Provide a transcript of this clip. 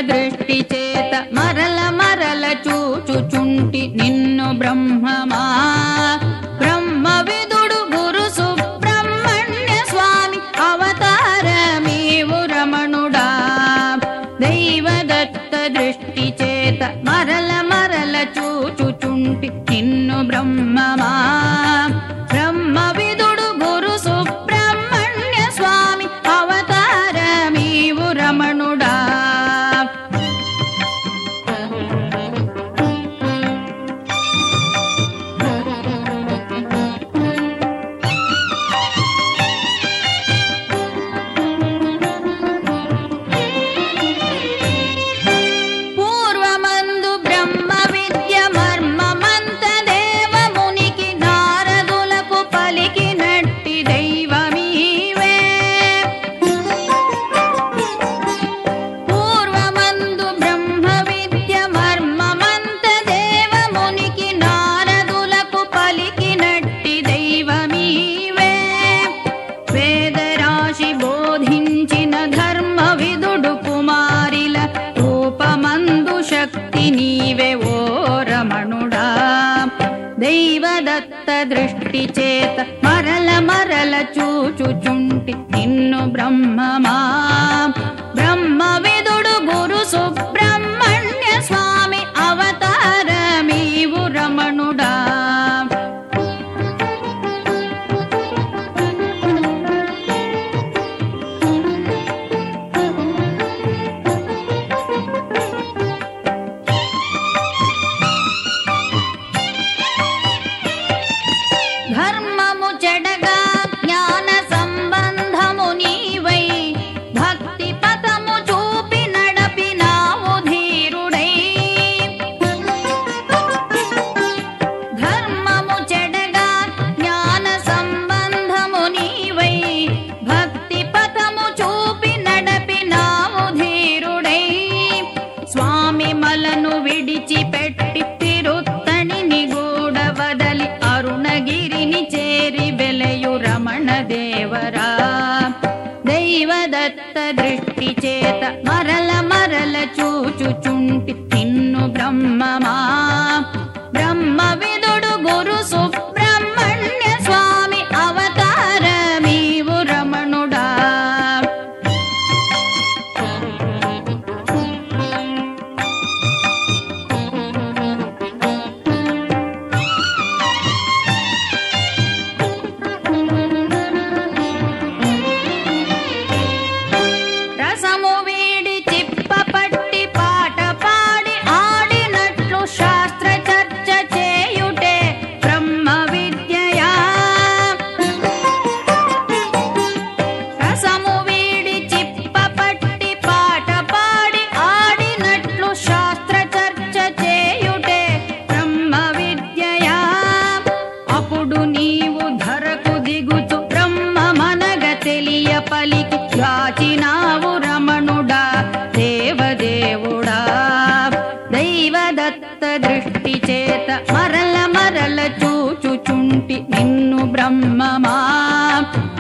దృష్టి చేత మరల మరల చూచుచుంటి నిన్ను బ్రహ్మమా బ్రహ్మ విదుడు గురు సుబ్రహ్మణ్య స్వామి అవతారమీవు రమణుడా దైవదత్త దృష్టి చేత మరల మరల చూచుచుంటి నిన్ను బ్రహ్మమా బ్రహ్మ విదుడు గురు సుబ్రహ్మణ్య స్వామి అవతారమీవు రమణుడా పూర్వమందు బ్రహ్మ విద్య మర్మమంత దేవమునికి నారదులకు పలికినట్టి దైవమీవే పూర్వమందు బ్రహ్మ విద్య మర్మమంత దేవమునికి నారదులకు పలికినట్టి దైవమీవే వేదరాశి బోధించిన ధర్మ విదుడు కుమారిల రూపమందు శక్తి నీవే ఓ రమణుడా దైవదత్త దృష్టి చేత మరల మరల చూచుచుంటి నిన్ను బ్రహ్మమా బ్రహ్మ విదుడు గురు సుబ్రహ్మణ్య స్వామి అవతారమీవు రమణుడా ధర్మము చెడగా జ్ఞాన సంబంధము నీవై భక్తి పథము చూపి నడపినావు ధీరుడై ధర్మము చెడగా జ్ఞాన సంబంధము నీవై భక్తి పథము చూపి నడపినావు ధీరుడై స్వామి మలను విడిచిపెట్టి తిరుత్తణిని గూడ వదలి అరుణగిరిని చేరి వెలయు రమణ దేవరా దైవదత్త దృష్టి చేత మరల మరల చూచుచుంటి నిన్ను బ్రహ్మమా బ్రహ్మ విదుడు గురు సుబ్రహ్మణ్య స్వామి అవతారమీవు రమణుడా రసము వీడి చిప్ప పట్టి పాట పాడి ఆడినట్లు శాస్త్ర చర్చ చేయుటే బ్రహ్మ విద్యయా రసము వీడి చిప్ప పట్టి పాట పాడి ఆడినట్లు శాస్త్ర చర్చ చేయుటే బ్రహ్మ విద్యయా అప్పుడు నీవు ధరకు దిగుచు బ్రహ్మ మనగ తెలియ పలికి యాచినావు రమణుడా దేవదేవుడా దైవదత్త దృష్టి చేత మరల మరల చూచుచుంటి నిన్ను బ్రహ్మమా